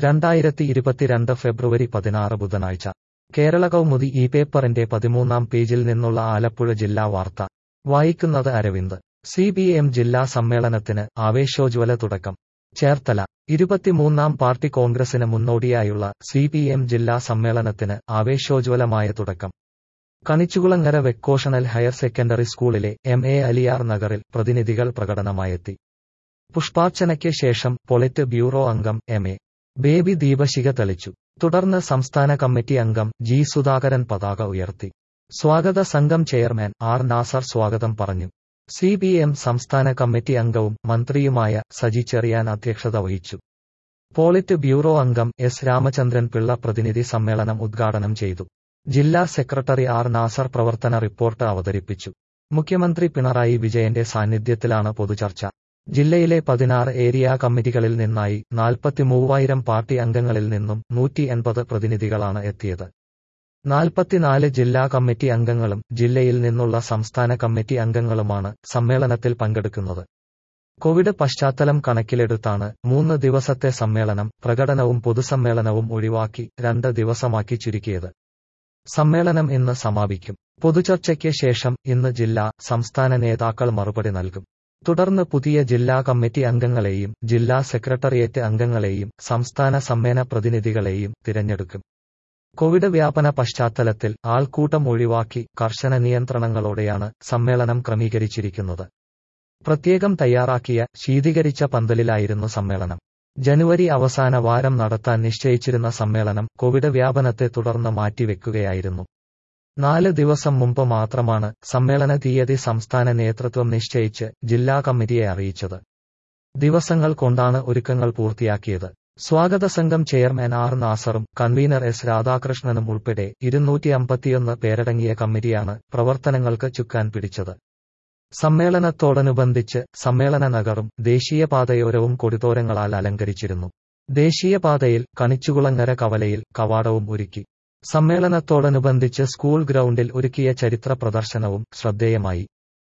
രണ്ടായിരത്തി ഇരുപത്തിരണ്ട് ഫെബ്രുവരി പതിനാറ് ബുധനാഴ്ച കേരള കൗമുദി ഈ പേപ്പറിന്റെ പതിമൂന്നാം പേജിൽ നിന്നുള്ള ആലപ്പുഴ ജില്ലാ വാർത്ത വായിക്കുന്നത് അരവിന്ദ് സി പി എം ജില്ലാ സമ്മേളനത്തിന് ആവേശോജ്വല തുടക്കം ചേർത്തല ഇരുപത്തിമൂന്നാം പാർട്ടി കോൺഗ്രസിന് മുന്നോടിയായുള്ള സി പി എം ജില്ലാ സമ്മേളനത്തിന് ആവേശോജ്വലമായ തുടക്കം കണിച്ചുകുളങ്ങര വെക്കോഷണൽ ഹയർ സെക്കൻഡറി സ്കൂളിലെ എം എ അലിയാർ നഗറിൽ പ്രതിനിധികൾ പ്രകടനമായെത്തി പുഷ്പാർച്ചനയ്ക്ക് ശേഷം പൊളിറ്റ് ബ്യൂറോ അംഗം എം എ ബേബി ദീപശിഖ തെളിച്ചു തുടർന്ന് സംസ്ഥാന കമ്മിറ്റി അംഗം ജി സുധാകരൻ പതാക ഉയർത്തി സ്വാഗത സംഘം ചെയർമാൻ ആർ നാസർ സ്വാഗതം പറഞ്ഞു സി പി എം സംസ്ഥാന കമ്മിറ്റി അംഗവും മന്ത്രിയുമായ സജി ചെറിയാൻ അധ്യക്ഷത വഹിച്ചു പോളിറ്റ് ബ്യൂറോ അംഗം എസ് രാമചന്ദ്രൻ പിള്ള പ്രതിനിധി സമ്മേളനം ഉദ്ഘാടനം ചെയ്തു ജില്ലാ സെക്രട്ടറി ആർ നാസർ പ്രവർത്തന റിപ്പോർട്ട് അവതരിപ്പിച്ചു മുഖ്യമന്ത്രി പിണറായി വിജയന്റെ സാന്നിധ്യത്തിലാണ് പൊതുചർച്ച ജില്ലയിലെ പതിനാറ് ഏരിയ കമ്മിറ്റികളിൽ നിന്നായി നാൽപ്പത്തിമൂവായിരം പാർട്ടി അംഗങ്ങളിൽ നിന്നും നൂറ്റി എൺപത് പ്രതിനിധികളാണ് എത്തിയത് നാൽപ്പത്തിനാല് ജില്ലാ കമ്മിറ്റി അംഗങ്ങളും ജില്ലയിൽ നിന്നുള്ള സംസ്ഥാന കമ്മിറ്റി അംഗങ്ങളുമാണ് സമ്മേളനത്തിൽ പങ്കെടുക്കുന്നത് കോവിഡ് പശ്ചാത്തലം കണക്കിലെടുത്താണ് മൂന്ന് ദിവസത്തെ സമ്മേളനം പ്രകടനവും പൊതുസമ്മേളനവും ഒഴിവാക്കി രണ്ട് ദിവസമാക്കി ചുരുക്കിയത് സമ്മേളനം ഇന്ന് സമാപിക്കും പൊതുചർച്ചയ്ക്ക് ശേഷം ഇന്ന് ജില്ലാ സംസ്ഥാന നേതാക്കൾ മറുപടി നൽകും തുടർന്ന് പുതിയ ജില്ലാ കമ്മിറ്റി അംഗങ്ങളെയും ജില്ലാ സെക്രട്ടേറിയറ്റ് അംഗങ്ങളെയും സംസ്ഥാന സമ്മേന പ്രതിനിധികളെയും തിരഞ്ഞെടുക്കും കോവിഡ് വ്യാപന പശ്ചാത്തലത്തിൽ ആൾക്കൂട്ടം ഒഴിവാക്കി കർശന നിയന്ത്രണങ്ങളോടെയാണ് സമ്മേളനം ക്രമീകരിച്ചിരിക്കുന്നത് പ്രത്യേകം തയ്യാറാക്കിയ ശീതീകരിച്ച പന്തലിലായിരുന്നു സമ്മേളനം ജനുവരി അവസാന വാരം നടത്താൻ നിശ്ചയിച്ചിരുന്ന സമ്മേളനം കോവിഡ് വ്യാപനത്തെ തുടർന്ന് മാറ്റിവെക്കുകയായിരുന്നു നാല് ദിവസം മുമ്പ് മാത്രമാണ് സമ്മേളന തീയതി സംസ്ഥാന നേതൃത്വം നിശ്ചയിച്ച് ജില്ലാ കമ്മിറ്റിയെ അറിയിച്ചത് ദിവസങ്ങൾ കൊണ്ടാണ് ഒരുക്കങ്ങൾ പൂർത്തിയാക്കിയത് സ്വാഗത സംഘം ചെയർമാൻ ആർ നാസറും കൺവീനർ എസ് രാധാകൃഷ്ണനും ഉൾപ്പെടെ ഇരുന്നൂറ്റി അമ്പത്തിയൊന്ന് പേരടങ്ങിയ കമ്മിറ്റിയാണ് പ്രവർത്തനങ്ങൾക്ക് ചുക്കാൻ പിടിച്ചത് സമ്മേളനത്തോടനുബന്ധിച്ച് സമ്മേളന നഗറും ദേശീയപാതയോരവും കൊടിതോരങ്ങളാൽ അലങ്കരിച്ചിരുന്നു ദേശീയപാതയിൽ കണിച്ചുകുളങ്ങര കവലയിൽ കവാടവും ഒരുക്കി സമ്മേളനത്തോടനുബന്ധിച്ച് സ്കൂൾ ഗ്രൗണ്ടിൽ ഒരുക്കിയ ചരിത്ര പ്രദർശനവും ശ്രദ്ധേയമായി